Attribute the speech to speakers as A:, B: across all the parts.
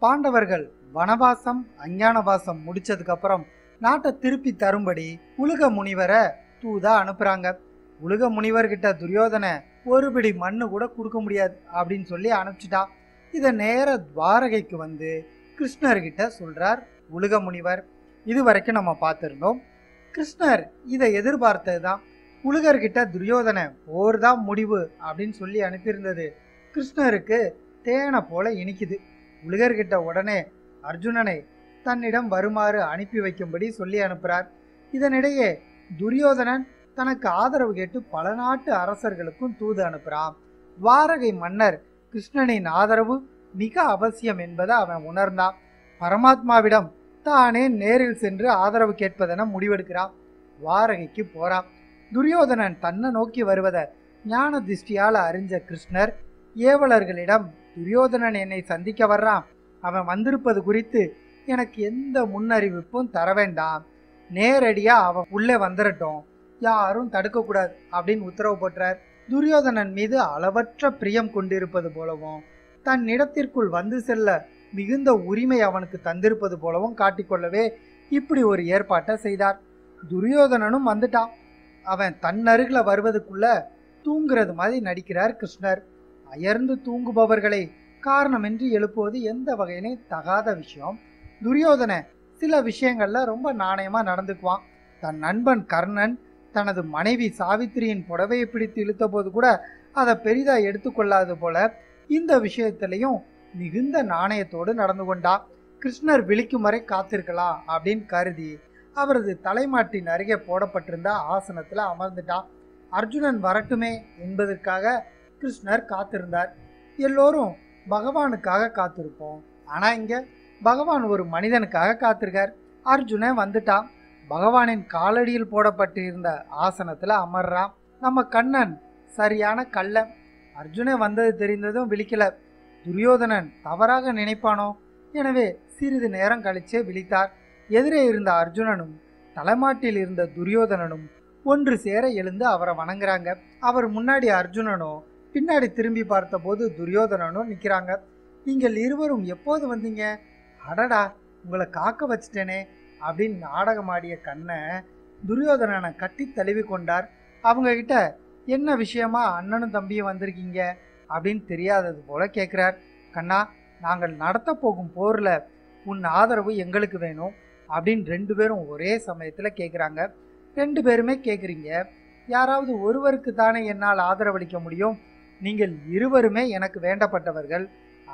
A: பாண்டவர்கள் வனவாசம் அஞ்ஞானவாசம் முடிச்சதுக்கு அப்புறம் நாட்டை திருப்பி தரும்படி உலக முனிவரை தூதா அனுப்புறாங்க உலக முனிவர்கிட்ட துரியோதன ஒரு பிடி மண்ணு கூட கொடுக்க முடியாது அப்படின்னு சொல்லி அனுப்பிச்சிட்டான் இதை நேர துவாரகைக்கு வந்து கிருஷ்ணர்கிட்ட சொல்றார் உலக முனிவர் இது வரைக்கும் நம்ம பார்த்துருந்தோம் கிருஷ்ணர் இதை எதிர்பார்த்தது தான் உலகர்கிட்ட துரியோதன போர் தான் முடிவு அப்படின்னு சொல்லி அனுப்பியிருந்தது கிருஷ்ணருக்கு தேனை போல இனிக்குது உலகர்கிட்ட உடனே அர்ஜுனனை தன்னிடம் வருமாறு அனுப்பி வைக்கும்படி சொல்லி அனுப்புறார் இதனிடையே துரியோதனன் தனக்கு ஆதரவு கேட்டு பல நாட்டு அரசர்களுக்கும் தூது அனுப்புறான் துவாரகை மன்னர் கிருஷ்ணனின் ஆதரவு மிக அவசியம் என்பதை அவன் உணர்ந்தான் பரமாத்மாவிடம் தானே நேரில் சென்று ஆதரவு கேட்பதென முடிவெடுக்கிறான் துவாரகைக்கு போறான் துரியோதனன் தன்னை நோக்கி வருவதை ஞான திருஷ்டியால் அறிஞ்ச கிருஷ்ணர் ஏவலர்களிடம் துரியோதனன் என்னை சந்திக்க வர்றான் அவன் வந்திருப்பது குறித்து எனக்கு எந்த முன்னறிவிப்பும் தர வேண்டாம் நேரடியா அவன் உள்ளே வந்துடட்டும் யாரும் தடுக்கக்கூடாது அப்படின்னு உத்தரவு போட்டார் துரியோதனன் மீது அளவற்ற பிரியம் கொண்டிருப்பது போலவும் தன் இடத்திற்குள் வந்து செல்ல மிகுந்த உரிமை அவனுக்கு தந்திருப்பது போலவும் காட்டிக்கொள்ளவே இப்படி ஒரு ஏற்பாட்டை செய்தார் துரியோதனனும் வந்துட்டான் அவன் தன் அருகில் வருவதுக்குள்ள தூங்குறது மாதிரி நடிக்கிறார் கிருஷ்ணர் அயர்ந்து தூங்குபவர்களை காரணமின்றி எழுப்புவது எந்த வகையிலும் தகாத விஷயம் துரியோதன சில விஷயங்கள்ல ரொம்ப நாணயமா நடந்துக்குவான் தன் நண்பன் கர்ணன் தனது மனைவி சாவித்திரியின் புடவையை பிடித்து இழுத்த போது கூட அதை பெரிதா எடுத்துக்கொள்ளாது போல இந்த விஷயத்திலையும் மிகுந்த நாணயத்தோடு நடந்து கொண்டா கிருஷ்ணர் விழிக்கும் வரை காத்திருக்கலாம் அப்படின்னு கருதி அவரது தலைமாட்டின் அருகே போடப்பட்டிருந்த ஆசனத்துல அமர்ந்துட்டான் அர்ஜுனன் வரட்டுமே என்பதற்காக கிருஷ்ணர் காத்திருந்தார் எல்லோரும் பகவானுக்காக காத்திருப்போம் ஆனா இங்க பகவான் ஒரு மனிதனுக்காக காத்திருக்கார் அர்ஜுனன் வந்துட்டான் பகவானின் காலடியில் போடப்பட்டிருந்த ஆசனத்துல அமர்றான் நம்ம கண்ணன் சரியான கள்ளன் அர்ஜுனன் வந்தது தெரிந்ததும் விழிக்கல துரியோதனன் தவறாக நினைப்பானோ எனவே சிறிது நேரம் கழிச்சே விழித்தார் எதிரே இருந்த அர்ஜுனனும் தலைமாட்டில் இருந்த துரியோதனனும் ஒன்று சேர எழுந்து அவரை வணங்குறாங்க அவர் முன்னாடி அர்ஜுனனோ பின்னாடி திரும்பி பார்த்தபோது துரியோதனனும் நிற்கிறாங்க நீங்கள் இருவரும் எப்போது வந்தீங்க அடடா உங்களை காக்க வச்சிட்டேனே அப்படின்னு நாடகமாடிய கண்ணை துரியோதனனை கட்டி தழுவி கொண்டார் அவங்க கிட்ட என்ன விஷயமா அண்ணனும் தம்பியும் வந்திருக்கீங்க அப்படின்னு தெரியாதது போல கேட்குறார் கண்ணா நாங்கள் நடத்த போகும் போரில் உன் ஆதரவு எங்களுக்கு வேணும் அப்படின்னு ரெண்டு பேரும் ஒரே சமயத்தில் கேட்குறாங்க ரெண்டு பேருமே கேட்குறீங்க யாராவது ஒருவருக்கு தானே என்னால் ஆதரவளிக்க முடியும் நீங்கள் இருவருமே எனக்கு வேண்டப்பட்டவர்கள்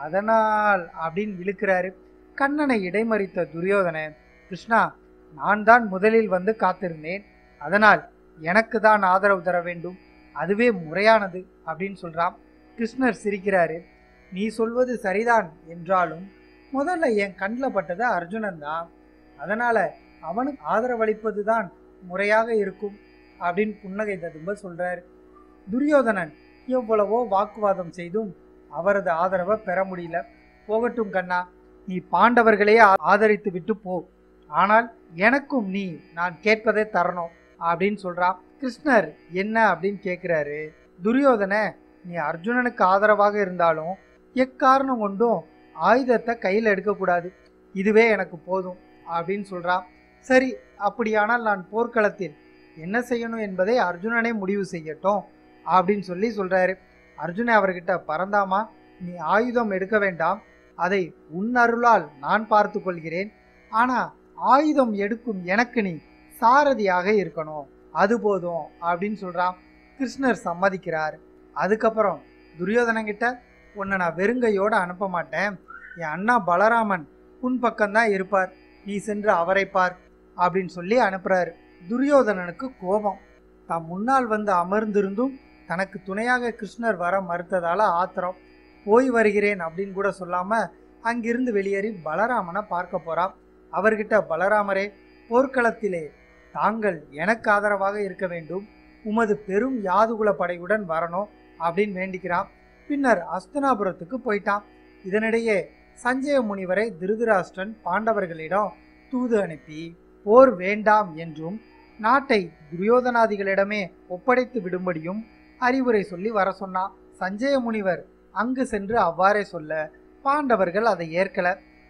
A: அதனால் அப்படின்னு இழுக்கிறாரு கண்ணனை இடைமறித்த துரியோதனன் கிருஷ்ணா நான் தான் முதலில் வந்து காத்திருந்தேன் அதனால் எனக்கு தான் ஆதரவு தர வேண்டும் அதுவே முறையானது அப்படின்னு சொல்றான் கிருஷ்ணர் சிரிக்கிறாரு நீ சொல்வது சரிதான் என்றாலும் முதல்ல என் கண்ணில் பட்டது அர்ஜுனன் தான் அதனால அவனுக்கு ஆதரவளிப்பது தான் முறையாக இருக்கும் அப்படின்னு புன்னகை ததும்ப சொல்றாரு துரியோதனன் எவ்வளவோ வாக்குவாதம் செய்தும் அவரது ஆதரவை பெற முடியல போகட்டும் கண்ணா நீ பாண்டவர்களையே ஆ- ஆதரித்து விட்டு போ ஆனால் எனக்கும் நீ நான் கேட்பதை தரணும் அப்படின்னு சொல்றான் கிருஷ்ணர் என்ன அப்படின்னு கேட்குறாரு துரியோதன நீ அர்ஜுனனுக்கு ஆதரவாக இருந்தாலும் எக்காரணம் கொண்டும் ஆயுதத்தை கையில் எடுக்கக்கூடாது இதுவே எனக்கு போதும் அப்படின்னு சொல்றான் சரி அப்படியானால் நான் போர்க்களத்தில் என்ன செய்யணும் என்பதை அர்ஜுனனே முடிவு செய்யட்டும் அப்படின்னு சொல்லி சொல்றாரு அர்ஜுனன் அவர்கிட்ட பரந்தாமா நீ ஆயுதம் எடுக்க வேண்டாம் அதை உன் அருளால் நான் பார்த்து கொள்கிறேன் ஆனா ஆயுதம் எடுக்கும் எனக்கு நீ சாரதியாக இருக்கணும் அது போதும் அப்படின்னு சொல்றான் கிருஷ்ணர் சம்மதிக்கிறார் அதுக்கப்புறம் துரியோதனங்கிட்ட உன்னை நான் வெறுங்கையோட அனுப்ப மாட்டேன் என் அண்ணா பலராமன் உன் பக்கம்தான் இருப்பார் நீ சென்று அவரை பார் அப்படின்னு சொல்லி அனுப்புறாரு துரியோதனனுக்கு கோபம் தான் முன்னால் வந்து அமர்ந்திருந்தும் தனக்கு துணையாக கிருஷ்ணர் வர மறுத்ததால ஆத்திரம் போய் வருகிறேன் அப்படின்னு கூட சொல்லாம அங்கிருந்து வெளியேறி பலராமனை பார்க்க போறான் அவர்கிட்ட பலராமரே போர்க்களத்திலே தாங்கள் எனக்கு ஆதரவாக இருக்க வேண்டும் உமது பெரும் யாதுகுல படையுடன் வரணும் அப்படின்னு வேண்டிக்கிறான் பின்னர் அஸ்தனாபுரத்துக்கு போயிட்டான் இதனிடையே சஞ்சய முனிவரை திருதராஷ்டிரன் பாண்டவர்களிடம் தூது அனுப்பி போர் வேண்டாம் என்றும் நாட்டை துரியோதனாதிகளிடமே ஒப்படைத்து விடும்படியும் அறிவுரை சொல்லி வர சொன்னான் சஞ்சய முனிவர் அங்கு சென்று அவ்வாறே சொல்ல பாண்டவர்கள் அதை ஏற்கல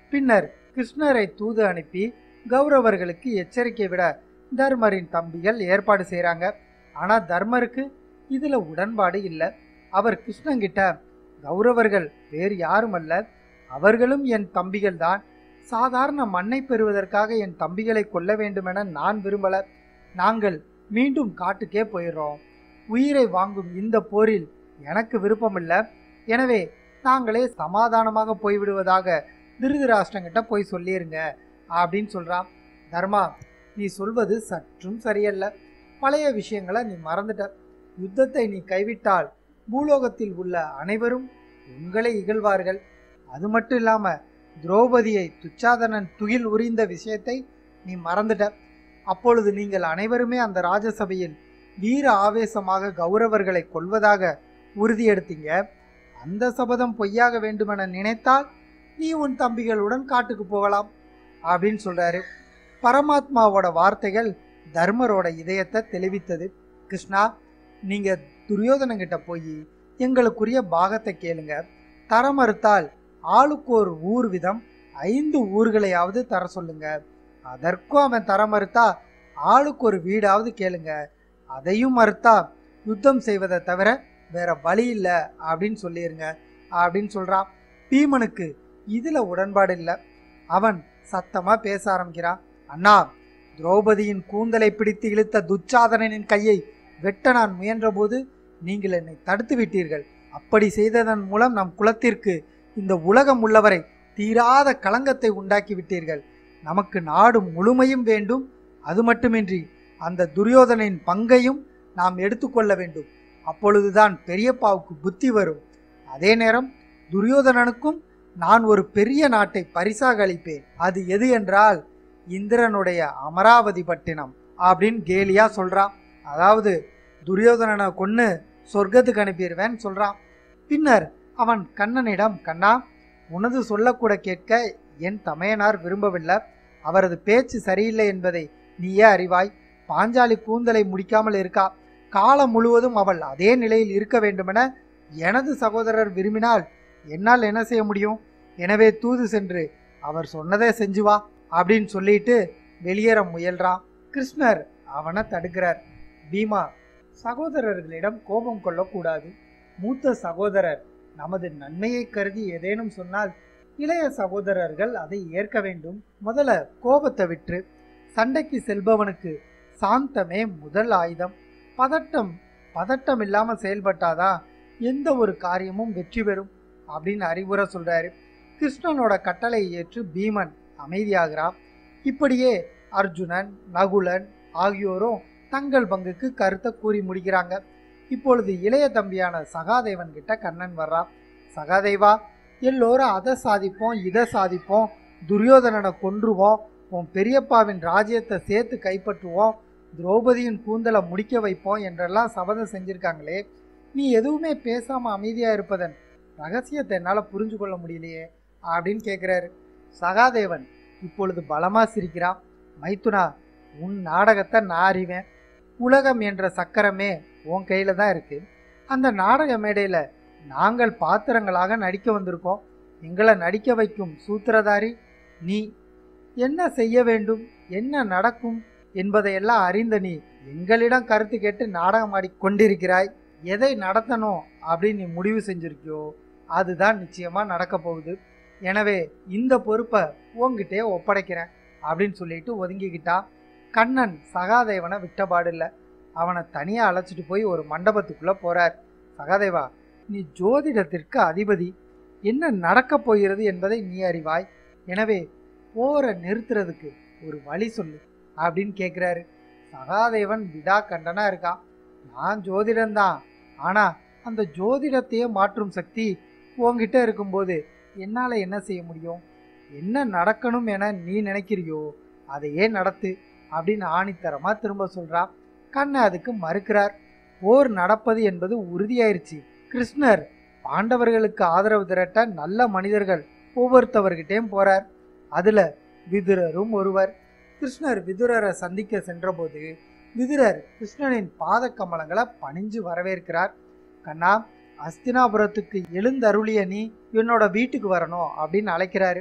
A: பின்னர் கிருஷ்ணரை தூது அனுப்பி கௌரவர்களுக்கு எச்சரிக்கை விட தர்மரின் தம்பிகள் ஏற்பாடு செய்கிறாங்க ஆனால் தர்மருக்கு இதில் உடன்பாடு இல்லை அவர் கிருஷ்ணங்கிட்ட கௌரவர்கள் வேறு யாரும் அல்ல அவர்களும் என் தம்பிகள் தான் சாதாரண மண்ணை பெறுவதற்காக என் தம்பிகளை கொல்ல வேண்டுமென நான் விரும்பல நாங்கள் மீண்டும் காட்டுக்கே போயிடுறோம் உயிரை வாங்கும் இந்த போரில் எனக்கு விருப்பமில்லை எனவே நாங்களே சமாதானமாக போய்விடுவதாக திருதராஷ்டிரங்கிட்ட போய் சொல்லிருங்க அப்படின்னு சொல்றான் தர்மா நீ சொல்வது சற்றும் சரியல்ல பழைய விஷயங்களை நீ மறந்துட்ட யுத்தத்தை நீ கைவிட்டால் பூலோகத்தில் உள்ள அனைவரும் உங்களை இகழ்வார்கள் அது மட்டும் இல்லாம திரௌபதியை துச்சாதனன் துகில் உரிந்த விஷயத்தை நீ மறந்துட்ட அப்பொழுது நீங்கள் அனைவருமே அந்த ராஜசபையில் வீர ஆவேசமாக கௌரவர்களை கொல்வதாக உறுதி எடுத்தீங்க அந்த சபதம் பொய்யாக வேண்டுமென நினைத்தால் நீ உன் தம்பிகளுடன் காட்டுக்கு போகலாம் அப்படின்னு சொல்றாரு பரமாத்மாவோட வார்த்தைகள் தர்மரோட இதயத்தை தெளிவித்தது கிருஷ்ணா நீங்க துரியோதனங்கிட்ட போய் எங்களுக்குரிய பாகத்தை கேளுங்க தர மறுத்தால் ஆளுக்கு ஒரு ஊர் விதம் ஐந்து ஊர்களையாவது தர சொல்லுங்க அதற்கும் அவன் தர மறுத்தா ஆளுக்கு ஒரு வீடாவது கேளுங்க அதையும் மறுத்தா யுத்தம் செய்வதை தவிர வேற வழி இல்லை அப்படின்னு சொல்லிருங்க அப்படின்னு சொல்றான் பீமனுக்கு இதுல உடன்பாடு இல்லை அவன் சத்தமா பேச ஆரம்பிக்கிறான் அண்ணா திரௌபதியின் கூந்தலை பிடித்து இழுத்த துச்சாதனனின் கையை வெட்ட நான் முயன்றபோது நீங்கள் என்னை தடுத்து விட்டீர்கள் அப்படி செய்ததன் மூலம் நம் குலத்திற்கு இந்த உலகம் உள்ளவரை தீராத களங்கத்தை உண்டாக்கி விட்டீர்கள் நமக்கு நாடு முழுமையும் வேண்டும் அது மட்டுமின்றி அந்த துரியோதனின் பங்கையும் நாம் எடுத்துக்கொள்ள வேண்டும் அப்பொழுதுதான் பெரியப்பாவுக்கு புத்தி வரும் அதே நேரம் துரியோதனனுக்கும் நான் ஒரு பெரிய நாட்டை பரிசாக அளிப்பேன் அது எது என்றால் இந்திரனுடைய அமராவதி பட்டினம் அப்படின்னு கேலியா சொல்றான் அதாவது துரியோதனனை கொன்னு சொர்க்கத்துக்கு அனுப்பிடுவேன்னு சொல்றான் பின்னர் அவன் கண்ணனிடம் கண்ணா உனது சொல்லக்கூட கேட்க என் தமையனார் விரும்பவில்லை அவரது பேச்சு சரியில்லை என்பதை நீயே அறிவாய் பாஞ்சாலி கூந்தலை முடிக்காமல் இருக்கா காலம் முழுவதும் அவள் அதே நிலையில் இருக்க வேண்டுமென எனது சகோதரர் விரும்பினால் என்னால் என்ன செய்ய முடியும் எனவே தூது சென்று அவர் சொன்னதை செஞ்சு வா அப்படின்னு சொல்லிட்டு வெளியேற முயல்றான் கிருஷ்ணர் அவனை தடுக்கிறார் பீமா சகோதரர்களிடம் கோபம் கொள்ளக்கூடாது மூத்த சகோதரர் நமது நன்மையை கருதி ஏதேனும் சொன்னால் இளைய சகோதரர்கள் அதை ஏற்க வேண்டும் முதல்ல கோபத்தை விற்று சண்டைக்கு செல்பவனுக்கு சாந்தமே முதல் ஆயுதம் பதட்டம் பதட்டம் இல்லாம செயல்பட்டாதான் எந்த ஒரு காரியமும் வெற்றி பெறும் அப்படின்னு அறிவுரை சொல்றாரு கிருஷ்ணனோட கட்டளை ஏற்று பீமன் அமைதியாகிறான் இப்படியே அர்ஜுனன் நகுலன் ஆகியோரும் தங்கள் பங்குக்கு கருத்தை கூறி முடிக்கிறாங்க இப்பொழுது இளைய தம்பியான சகாதேவன் கிட்ட கண்ணன் வர்றான் சகாதேவா எல்லோரும் அதை சாதிப்போம் இதை சாதிப்போம் துரியோதனனை கொன்றுவோம் உன் பெரியப்பாவின் ராஜ்யத்தை சேர்த்து கைப்பற்றுவோம் திரௌபதியின் கூந்தலை முடிக்க வைப்போம் என்றெல்லாம் சபதம் செஞ்சிருக்காங்களே நீ எதுவுமே பேசாம அமைதியா இருப்பதன் ரகசியத்தை என்னால் புரிஞ்சு கொள்ள முடியலையே அப்படின்னு கேட்குறாரு சகாதேவன் இப்பொழுது பலமா சிரிக்கிறான் மைத்துனா உன் நாடகத்தை நான் அறிவேன் உலகம் என்ற சக்கரமே உன் கையில தான் இருக்கு அந்த நாடக மேடையில நாங்கள் பாத்திரங்களாக நடிக்க வந்திருக்கோம் எங்களை நடிக்க வைக்கும் சூத்திரதாரி நீ என்ன செய்ய வேண்டும் என்ன நடக்கும் என்பதையெல்லாம் அறிந்த நீ எங்களிடம் கருத்து கேட்டு நாடகம் ஆடி கொண்டிருக்கிறாய் எதை நடத்தணும் அப்படின்னு நீ முடிவு செஞ்சிருக்கியோ அதுதான் நிச்சயமா நடக்க போகுது எனவே இந்த பொறுப்பை உங்ககிட்டயே ஒப்படைக்கிறேன் அப்படின்னு சொல்லிட்டு ஒதுங்கிக்கிட்டான் கண்ணன் சகாதேவனை விட்டபாடில்லை அவனை தனியாக அழைச்சிட்டு போய் ஒரு மண்டபத்துக்குள்ளே போறார் சகாதேவா நீ ஜோதிடத்திற்கு அதிபதி என்ன நடக்கப் போகிறது என்பதை நீ அறிவாய் எனவே போரை நிறுத்துறதுக்கு ஒரு வழி சொல்லு அப்படின்னு கேட்குறாரு சகாதேவன் விடா கண்டனா இருக்கான் நான் ஜோதிடம்தான் ஆனா அந்த ஜோதிடத்தையே மாற்றும் சக்தி உன்கிட்ட இருக்கும்போது என்னால என்ன செய்ய முடியும் என்ன நடக்கணும் என நீ நினைக்கிறியோ அதையே நடத்து அப்படின்னு ஆணித்தரமா திரும்ப சொல்றான் கண்ணை அதுக்கு மறுக்கிறார் போர் நடப்பது என்பது உறுதியாயிருச்சு கிருஷ்ணர் பாண்டவர்களுக்கு ஆதரவு திரட்ட நல்ல மனிதர்கள் ஒவ்வொருத்தவர்கிட்டயும் போறார் அதுல விதுரரும் ஒருவர் கிருஷ்ணர் விதுரரை சந்திக்க சென்றபோது விதுரர் கிருஷ்ணனின் பாத கமலங்களை பணிஞ்சு வரவேற்கிறார் கண்ணா அஸ்தினாபுரத்துக்கு எழுந்தருளிய நீ என்னோட வீட்டுக்கு வரணும் அப்படின்னு அழைக்கிறாரு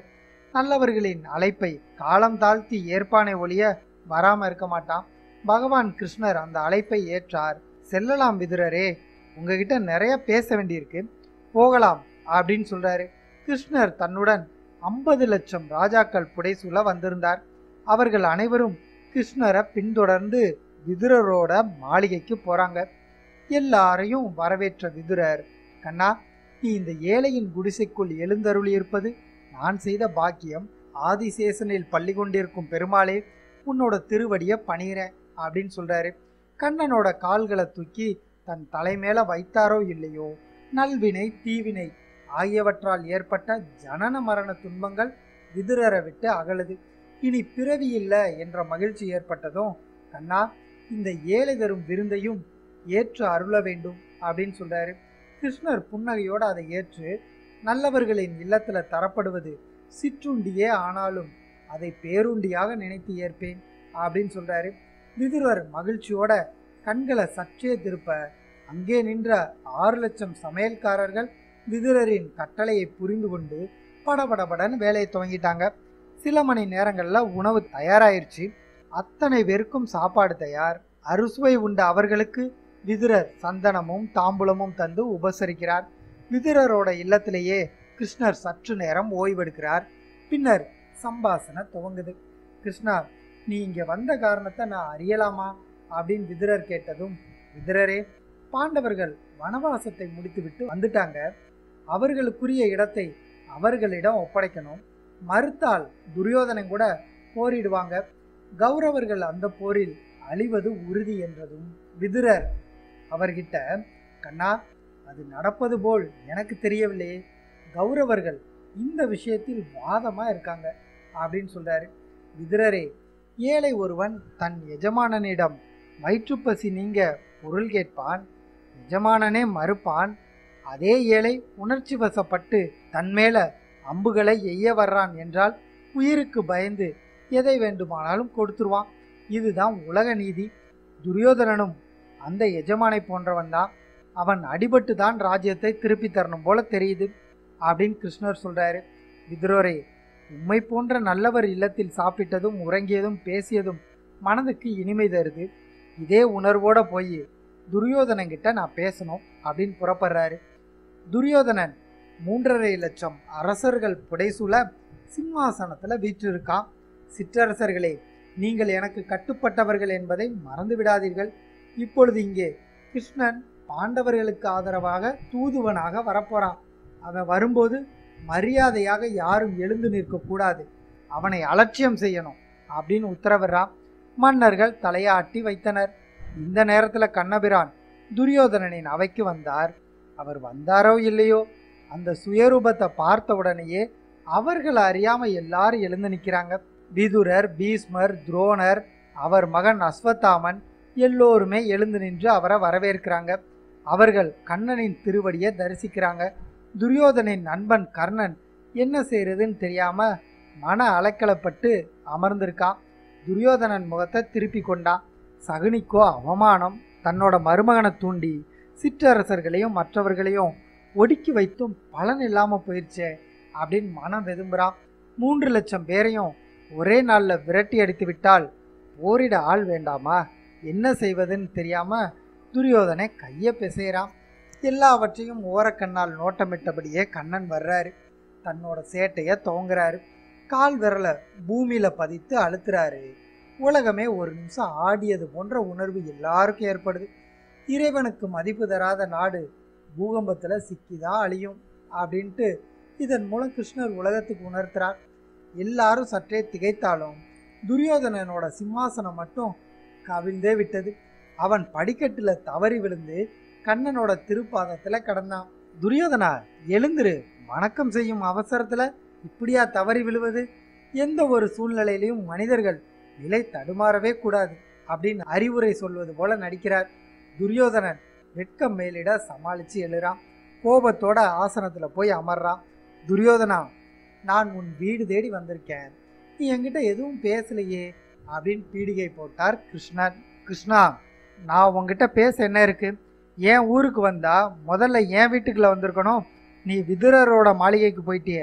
A: நல்லவர்களின் அழைப்பை காலம் தாழ்த்தி ஏற்பானை ஒழிய வராம இருக்க மாட்டான் பகவான் கிருஷ்ணர் அந்த அழைப்பை ஏற்றார் செல்லலாம் விதுரரே உங்ககிட்ட நிறைய பேச வேண்டியிருக்கு போகலாம் அப்படின்னு சொல்றாரு கிருஷ்ணர் தன்னுடன் ஐம்பது லட்சம் ராஜாக்கள் புடைசூழ வந்திருந்தார் அவர்கள் அனைவரும் கிருஷ்ணரை பின்தொடர்ந்து விதுரரோட மாளிகைக்கு போறாங்க எல்லாரையும் வரவேற்ற விதுரர் கண்ணா நீ இந்த ஏழையின் குடிசைக்குள் எழுந்தருளி இருப்பது நான் செய்த பாக்கியம் ஆதிசேஷனில் பள்ளி கொண்டிருக்கும் பெருமாளே உன்னோட திருவடியை பணிகிறேன் அப்படின்னு சொல்றாரு கண்ணனோட கால்களை தூக்கி தன் தலைமேல வைத்தாரோ இல்லையோ நல்வினை தீவினை ஆகியவற்றால் ஏற்பட்ட ஜனன மரண துன்பங்கள் விதுரரை விட்டு அகலுது இனி பிறவி இல்லை என்ற மகிழ்ச்சி ஏற்பட்டதும் கண்ணா இந்த ஏழை தரும் விருந்தையும் ஏற்று அருள வேண்டும் அப்படின்னு சொல்றாரு கிருஷ்ணர் புன்னகையோடு அதை ஏற்று நல்லவர்களின் இல்லத்துல தரப்படுவது சிற்றுண்டியே ஆனாலும் அதை பேருண்டியாக நினைத்து ஏற்பேன் அப்படின்னு சொல்றாரு விதுரர் மகிழ்ச்சியோட கண்களை சற்றே திருப்ப அங்கே நின்ற ஆறு லட்சம் சமையல்காரர்கள் விதுரரின் கட்டளையை புரிந்து கொண்டு படபடபடன்னு வேலையை துவங்கிட்டாங்க சில மணி நேரங்கள்ல உணவு தயாராயிருச்சு அத்தனை பேருக்கும் சாப்பாடு தயார் அறுசுவை உண்ட அவர்களுக்கு விதுரர் சந்தனமும் தாம்பூலமும் தந்து உபசரிக்கிறார் விதுரரோட இல்லத்திலேயே கிருஷ்ணர் சற்று நேரம் ஓய்வெடுக்கிறார் பின்னர் சம்பாசனை துவங்குது கிருஷ்ணா நீ இங்க வந்த காரணத்தை நான் அறியலாமா அப்படின்னு விதுரர் கேட்டதும் விதுரரே பாண்டவர்கள் வனவாசத்தை முடித்துவிட்டு வந்துட்டாங்க அவர்களுக்குரிய இடத்தை அவர்களிடம் ஒப்படைக்கணும் மறுத்தால் துரியோதனன் கூட போரிடுவாங்க கௌரவர்கள் அந்த போரில் அழிவது உறுதி என்றதும் விதுரர் அவர்கிட்ட கண்ணா அது நடப்பது போல் எனக்கு தெரியவில்லையே கௌரவர்கள் இந்த விஷயத்தில் வாதமா இருக்காங்க அப்படின்னு சொல்றாரு விதுரரே ஏழை ஒருவன் தன் எஜமானனிடம் வயிற்றுப்பசி நீங்க பொருள் கேட்பான் எஜமானனே மறுப்பான் அதே ஏழை உணர்ச்சி வசப்பட்டு தன்மேல அம்புகளை எய்ய வர்றான் என்றால் உயிருக்கு பயந்து எதை வேண்டுமானாலும் கொடுத்துருவான் இதுதான் உலக நீதி துரியோதனனும் அந்த எஜமானை போன்றவன் தான் அவன் அடிபட்டு தான் ராஜ்யத்தை திருப்பி தரணும் போல தெரியுது அப்படின்னு கிருஷ்ணர் சொல்றாரு விதுரோரே உம்மை போன்ற நல்லவர் இல்லத்தில் சாப்பிட்டதும் உறங்கியதும் பேசியதும் மனதுக்கு இனிமை தருது இதே உணர்வோட போய் துரியோதனன் கிட்ட நான் பேசணும் அப்படின்னு புறப்படுறாரு துரியோதனன் மூன்றரை லட்சம் அரசர்கள் புடைசூழ சிம்மாசனத்துல வீற்றிருக்கான் சிற்றரசர்களே நீங்கள் எனக்கு கட்டுப்பட்டவர்கள் என்பதை மறந்து விடாதீர்கள் இப்பொழுது இங்கே கிருஷ்ணன் பாண்டவர்களுக்கு ஆதரவாக தூதுவனாக வரப்போறான் அவன் வரும்போது மரியாதையாக யாரும் எழுந்து நிற்கக்கூடாது அவனை அலட்சியம் செய்யணும் அப்படின்னு உத்தரவிடுறான் மன்னர்கள் தலையாட்டி வைத்தனர் இந்த நேரத்தில் கண்ணபிரான் துரியோதனனின் அவைக்கு வந்தார் அவர் வந்தாரோ இல்லையோ அந்த சுயரூபத்தை பார்த்த உடனேயே அவர்கள் அறியாம எல்லாரும் எழுந்து நிற்கிறாங்க விதுரர் பீஸ்மர் துரோணர் அவர் மகன் அஸ்வத்தாமன் எல்லோருமே எழுந்து நின்று அவரை வரவேற்கிறாங்க அவர்கள் கண்ணனின் திருவடியை தரிசிக்கிறாங்க துரியோதனின் நண்பன் கர்ணன் என்ன செய்யறதுன்னு தெரியாம மன அலைக்கலப்பட்டு அமர்ந்திருக்கான் துரியோதனன் முகத்தை திருப்பி கொண்டான் சகுனிக்கோ அவமானம் தன்னோட மருமகனை தூண்டி சிற்றரசர்களையும் மற்றவர்களையும் ஒடுக்கி வைத்தும் பலன் இல்லாம போயிருச்சே அப்படின்னு மனம் வெதும்புறான் மூன்று லட்சம் பேரையும் ஒரே நாளில் விரட்டி அடித்து விட்டால் போரிட ஆள் வேண்டாமா என்ன செய்வதுன்னு தெரியாம துரியோதனை கையை பிசைகிறான் எல்லாவற்றையும் ஓரக்கண்ணால் நோட்டமிட்டபடியே கண்ணன் வர்றாரு தன்னோட சேட்டைய துவங்குறாரு கால் விரலை பூமியில பதித்து அழுத்துறாரு உலகமே ஒரு நிமிஷம் ஆடியது போன்ற உணர்வு எல்லாருக்கும் ஏற்படுது இறைவனுக்கு மதிப்பு தராத நாடு பூகம்பத்துல சிக்கிதான் அழியும் அப்படின்ட்டு இதன் மூலம் கிருஷ்ணர் உலகத்துக்கு உணர்த்துறார் எல்லாரும் சற்றே திகைத்தாலும் துரியோதனனோட சிம்மாசனம் மட்டும் கவிழ்ந்தே விட்டது அவன் படிக்கட்டுல தவறி விழுந்து கண்ணனோட திருப்பாதத்துல கடந்தான் துரியோதனா எழுந்துரு வணக்கம் செய்யும் அவசரத்துல இப்படியா தவறி விழுவது எந்த ஒரு சூழ்நிலையிலையும் மனிதர்கள் நிலை தடுமாறவே கூடாது அப்படின்னு அறிவுரை சொல்வது போல நடிக்கிறார் துரியோதனன் வெட்கம் மேலிட சமாளிச்சு எழுறான் கோபத்தோட ஆசனத்துல போய் அமர்றான் துரியோதனா நான் உன் வீடு தேடி வந்திருக்கேன் நீ என்கிட்ட எதுவும் பேசலையே அப்படின்னு பீடிகை போட்டார் கிருஷ்ணன் கிருஷ்ணா நான் உங்ககிட்ட பேச என்ன இருக்கு என் ஊருக்கு வந்தா முதல்ல என் வீட்டுக்குள்ள வந்திருக்கணும் நீ விதுரரோட மாளிகைக்கு போயிட்டியே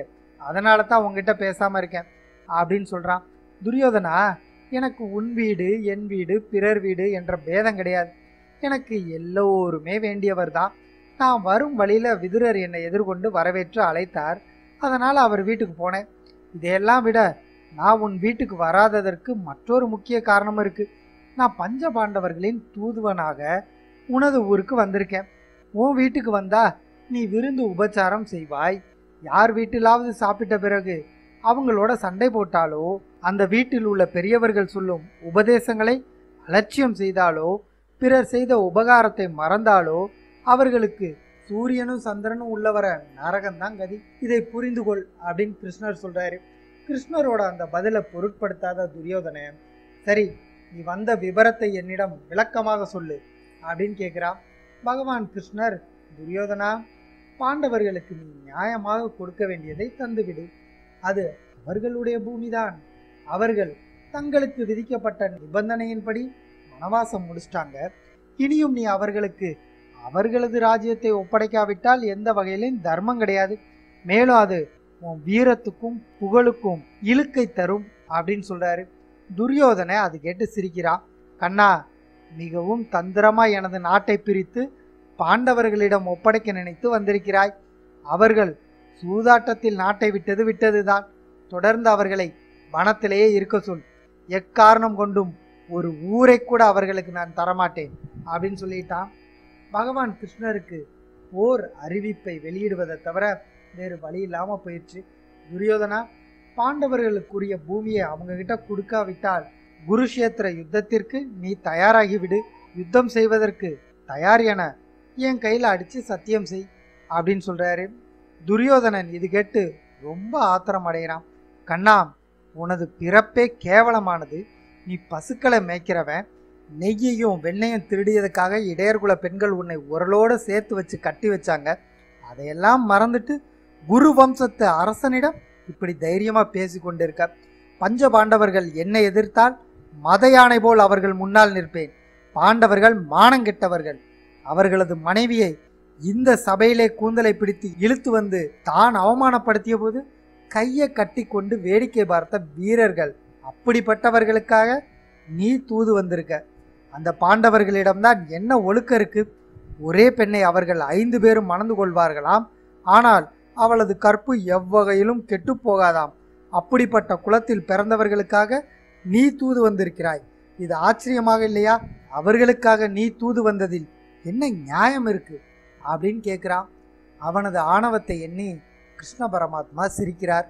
A: அதனால தான் உங்ககிட்ட பேசாம இருக்கேன் அப்படின்னு சொல்றான் துரியோதனா எனக்கு உன் வீடு என் வீடு பிறர் வீடு என்ற பேதம் கிடையாது எனக்கு எல்லோருமே வேண்டியவர் தான் நான் வரும் வழியில விதுரர் என்னை எதிர்கொண்டு வரவேற்று அழைத்தார் அதனால் அவர் வீட்டுக்கு போனேன் இதையெல்லாம் விட நான் உன் வீட்டுக்கு வராததற்கு மற்றொரு முக்கிய காரணம் இருக்கு நான் பஞ்ச பாண்டவர்களின் தூதுவனாக உனது ஊருக்கு வந்திருக்கேன் உன் வீட்டுக்கு வந்தா நீ விருந்து உபச்சாரம் செய்வாய் யார் வீட்டிலாவது சாப்பிட்ட பிறகு அவங்களோட சண்டை போட்டாலோ அந்த வீட்டில் உள்ள பெரியவர்கள் சொல்லும் உபதேசங்களை அலட்சியம் செய்தாலோ பிறர் செய்த உபகாரத்தை மறந்தாலோ அவர்களுக்கு சூரியனும் சந்திரனும் உள்ளவர நரகம்தான் கதி இதை புரிந்து கொள் அப்படின்னு கிருஷ்ணர் சொல்றாரு கிருஷ்ணரோட அந்த பதிலை பொருட்படுத்தாத துரியோதனன் சரி நீ வந்த விவரத்தை என்னிடம் விளக்கமாக சொல்லு அப்படின்னு கேட்கிறான் பகவான் கிருஷ்ணர் துரியோதனா பாண்டவர்களுக்கு நீ நியாயமாக கொடுக்க வேண்டியதை தந்துவிடு அது அவர்களுடைய பூமிதான் அவர்கள் தங்களுக்கு விதிக்கப்பட்ட நிபந்தனையின்படி வனவாசம் முடிச்சிட்டாங்க இனியும் நீ அவர்களுக்கு அவர்களது ராஜ்யத்தை ஒப்படைக்காவிட்டால் எந்த வகையிலும் தர்மம் கிடையாது மேலும் அது உன் வீரத்துக்கும் புகழுக்கும் இழுக்கை தரும் அப்படின்னு சொல்றாரு துரியோதனை அது கேட்டு சிரிக்கிறான் கண்ணா மிகவும் தந்திரமா எனது நாட்டை பிரித்து பாண்டவர்களிடம் ஒப்படைக்க நினைத்து வந்திருக்கிறாய் அவர்கள் சூதாட்டத்தில் நாட்டை விட்டது விட்டதுதான் தொடர்ந்து அவர்களை வனத்திலேயே இருக்க சொல் எக்காரணம் கொண்டும் ஒரு ஊரை கூட அவர்களுக்கு நான் தரமாட்டேன் அப்படின்னு சொல்லிட்டான் பகவான் கிருஷ்ணருக்கு போர் அறிவிப்பை வெளியிடுவதை தவிர வேறு வழி இல்லாம போயிடுச்சு துரியோதனா பாண்டவர்களுக்குரிய பூமியை அவங்க கிட்ட கொடுக்காவிட்டால் குருஷேத்திர யுத்தத்திற்கு நீ தயாராகி விடு யுத்தம் செய்வதற்கு தயார் என என் கையில் அடிச்சு சத்தியம் செய் அப்படின்னு சொல்றாரு துரியோதனன் இது கேட்டு ரொம்ப ஆத்திரம் அடைகிறான் கண்ணா உனது பிறப்பே கேவலமானது நீ பசுக்களை மேய்க்கிறவன் நெய்யையும் வெண்ணையும் திருடியதுக்காக இடையர்குல பெண்கள் உன்னை உரலோடு சேர்த்து வச்சு கட்டி வச்சாங்க அதையெல்லாம் மறந்துட்டு குரு வம்சத்து அரசனிடம் இப்படி தைரியமா பேசி கொண்டிருக்க பஞ்ச பாண்டவர்கள் என்னை எதிர்த்தால் மத யானை போல் அவர்கள் முன்னால் நிற்பேன் பாண்டவர்கள் மானங்கெட்டவர்கள் அவர்களது மனைவியை இந்த சபையிலே கூந்தலை பிடித்து இழுத்து வந்து தான் அவமானப்படுத்திய போது கையை கட்டி கொண்டு வேடிக்கை பார்த்த வீரர்கள் அப்படிப்பட்டவர்களுக்காக நீ தூது வந்திருக்க அந்த பாண்டவர்களிடம்தான் என்ன ஒழுக்கம் இருக்கு ஒரே பெண்ணை அவர்கள் ஐந்து பேரும் மணந்து கொள்வார்களாம் ஆனால் அவளது கற்பு எவ்வகையிலும் கெட்டுப் போகாதாம் அப்படிப்பட்ட குலத்தில் பிறந்தவர்களுக்காக நீ தூது வந்திருக்கிறாய் இது ஆச்சரியமாக இல்லையா அவர்களுக்காக நீ தூது வந்ததில் என்ன நியாயம் இருக்கு அப்படின்னு கேட்குறான் அவனது ஆணவத்தை எண்ணி கிருஷ்ண பரமாத்மா சிரிக்கிறார்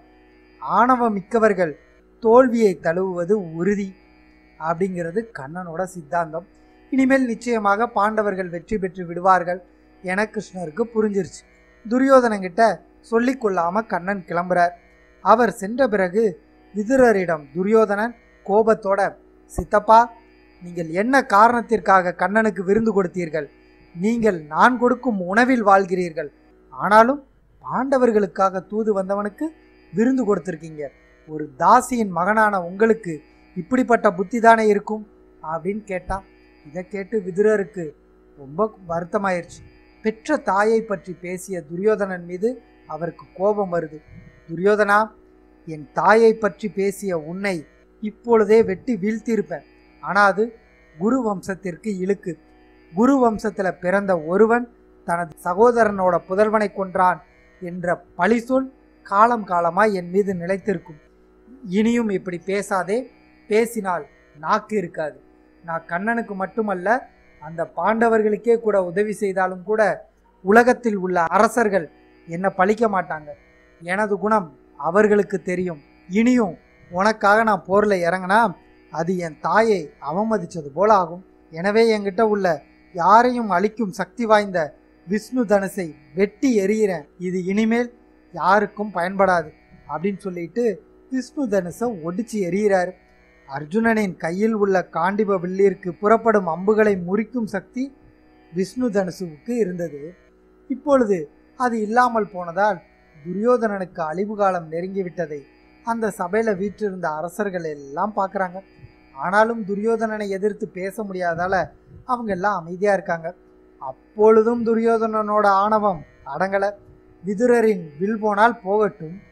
A: ஆணவம் மிக்கவர்கள் தோல்வியை தழுவுவது உறுதி அப்படிங்கிறது கண்ணனோட சித்தாந்தம் இனிமேல் நிச்சயமாக பாண்டவர்கள் வெற்றி பெற்று விடுவார்கள் என கிருஷ்ணருக்கு புரிஞ்சிருச்சு துரியோதனங்கிட்ட சொல்லிக் கொள்ளாம கண்ணன் கிளம்புறார் அவர் சென்ற பிறகு விதுரரிடம் துரியோதனன் கோபத்தோட சித்தப்பா நீங்கள் என்ன காரணத்திற்காக கண்ணனுக்கு விருந்து கொடுத்தீர்கள் நீங்கள் நான் கொடுக்கும் உணவில் வாழ்கிறீர்கள் ஆனாலும் பாண்டவர்களுக்காக தூது வந்தவனுக்கு விருந்து கொடுத்துருக்கீங்க ஒரு தாசியின் மகனான உங்களுக்கு இப்படிப்பட்ட புத்தி தானே இருக்கும் அப்படின்னு கேட்டான் இதை கேட்டு விதுரருக்கு ரொம்ப வருத்தமாயிருச்சு பெற்ற தாயை பற்றி பேசிய துரியோதனன் மீது அவருக்கு கோபம் வருது துரியோதனா என் தாயை பற்றி பேசிய உன்னை இப்பொழுதே வெட்டி வீழ்த்தியிருப்பேன் ஆனால் அது குரு வம்சத்திற்கு இழுக்கு குரு வம்சத்தில் பிறந்த ஒருவன் தனது சகோதரனோட புதல்வனை கொன்றான் என்ற பழிசொல் காலம் காலமாய் என் மீது நிலைத்திருக்கும் இனியும் இப்படி பேசாதே பேசினால் நாக்கு இருக்காது நான் கண்ணனுக்கு மட்டுமல்ல அந்த பாண்டவர்களுக்கே கூட உதவி செய்தாலும் கூட உலகத்தில் உள்ள அரசர்கள் என்னை பழிக்க மாட்டாங்க எனது குணம் அவர்களுக்கு தெரியும் இனியும் உனக்காக நான் போரில் இறங்கினா அது என் தாயை அவமதிச்சது போல ஆகும் எனவே என்கிட்ட உள்ள யாரையும் அழிக்கும் சக்தி வாய்ந்த விஷ்ணு தனுசை வெட்டி எறிகிறேன் இது இனிமேல் யாருக்கும் பயன்படாது அப்படின்னு சொல்லிட்டு விஷ்ணு தனுசை ஒடிச்சு எறிகிறாரு அர்ஜுனனின் கையில் உள்ள காண்டிப வில்லிற்கு புறப்படும் அம்புகளை முறிக்கும் சக்தி விஷ்ணு தனுசுவுக்கு இருந்தது இப்பொழுது அது இல்லாமல் போனதால் துரியோதனனுக்கு அழிவு காலம் நெருங்கிவிட்டதை அந்த சபையில வீற்றிருந்த அரசர்கள் எல்லாம் பார்க்குறாங்க ஆனாலும் துரியோதனனை எதிர்த்து பேச முடியாதால அவங்க எல்லாம் அமைதியா இருக்காங்க அப்பொழுதும் துரியோதனனோட ஆணவம் அடங்கல விதுரரின் வில் போனால் போகட்டும்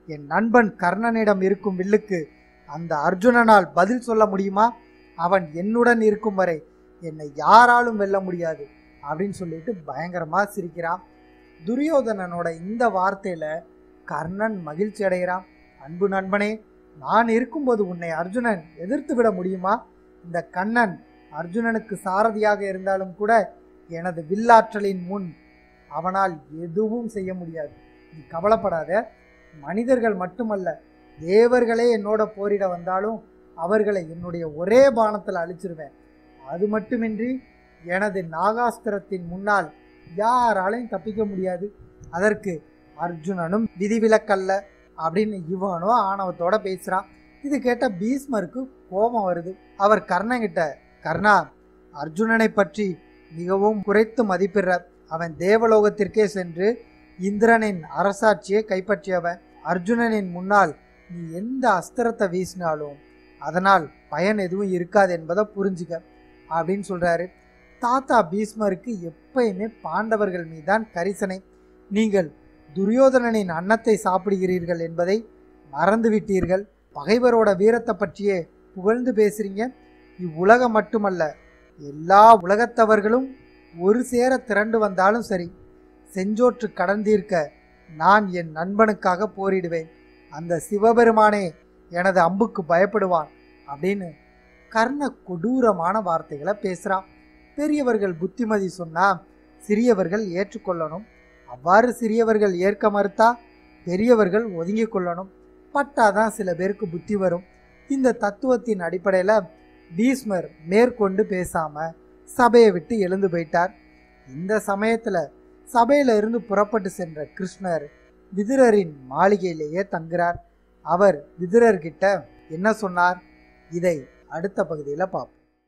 A: என் நண்பன் கர்ணனிடம் இருக்கும் வில்லுக்கு அந்த அர்ஜுனனால் பதில் சொல்ல முடியுமா அவன் என்னுடன் இருக்கும் வரை என்னை யாராலும் வெல்ல முடியாது அப்படின்னு சொல்லிட்டு பயங்கரமா சிரிக்கிறான் துரியோதனனோட இந்த வார்த்தையில கர்ணன் மகிழ்ச்சி அடைகிறான் அன்பு நண்பனே நான் இருக்கும்போது உன்னை அர்ஜுனன் எதிர்த்து விட முடியுமா இந்த கண்ணன் அர்ஜுனனுக்கு சாரதியாக இருந்தாலும் கூட எனது வில்லாற்றலின் முன் அவனால் எதுவும் செய்ய முடியாது நீ கவலைப்படாத மனிதர்கள் மட்டுமல்ல தேவர்களே என்னோட போரிட வந்தாலும் அவர்களை என்னுடைய ஒரே பானத்தில் அழிச்சிருவேன் அது மட்டுமின்றி எனது நாகாஸ்திரத்தின் முன்னால் யாராலையும் தப்பிக்க முடியாது அதற்கு அர்ஜுனனும் விதிவிலக்கல்ல அப்படின்னு இவனோ ஆணவத்தோட பேசுறான் இது கேட்ட பீஸ்மருக்கு கோபம் வருது அவர் கர்ணங்கிட்ட கர்ணா அர்ஜுனனை பற்றி மிகவும் குறைத்து மதிப்பிடுற அவன் தேவலோகத்திற்கே சென்று இந்திரனின் அரசாட்சியை கைப்பற்றியவன் அர்ஜுனனின் முன்னால் நீ எந்த அஸ்திரத்தை வீசினாலும் அதனால் பயன் எதுவும் இருக்காது என்பதை புரிஞ்சுக்க அப்படின்னு சொல்றாரு தாத்தா பீஸ்மருக்கு எப்பயுமே பாண்டவர்கள் மீதான் கரிசனை நீங்கள் துரியோதனனின் அன்னத்தை சாப்பிடுகிறீர்கள் என்பதை மறந்துவிட்டீர்கள் பகைவரோட வீரத்தை பற்றியே புகழ்ந்து பேசுறீங்க இவ்வுலகம் மட்டுமல்ல எல்லா உலகத்தவர்களும் ஒரு சேர திரண்டு வந்தாலும் சரி செஞ்சோற்று கடந்தீர்க்க நான் என் நண்பனுக்காக போரிடுவேன் அந்த சிவபெருமானே எனது அம்புக்கு பயப்படுவான் அப்படின்னு கர்ண கொடூரமான வார்த்தைகளை பேசுகிறான் பெரியவர்கள் புத்திமதி சொன்னா சிறியவர்கள் ஏற்றுக்கொள்ளணும் அவ்வாறு சிறியவர்கள் ஏற்க மறுத்தா பெரியவர்கள் ஒதுங்கிக் கொள்ளணும் பட்டாதான் சில பேருக்கு புத்தி வரும் இந்த தத்துவத்தின் அடிப்படையில் பீஸ்மர் மேற்கொண்டு பேசாம சபையை விட்டு எழுந்து போயிட்டார் இந்த சமயத்துல சபையில இருந்து புறப்பட்டு சென்ற கிருஷ்ணர் விதுரரின் மாளிகையிலேயே தங்குறார் அவர் விதுரர்கிட்ட என்ன சொன்னார் இதை அடுத்த பகுதியில் பார்ப்போம்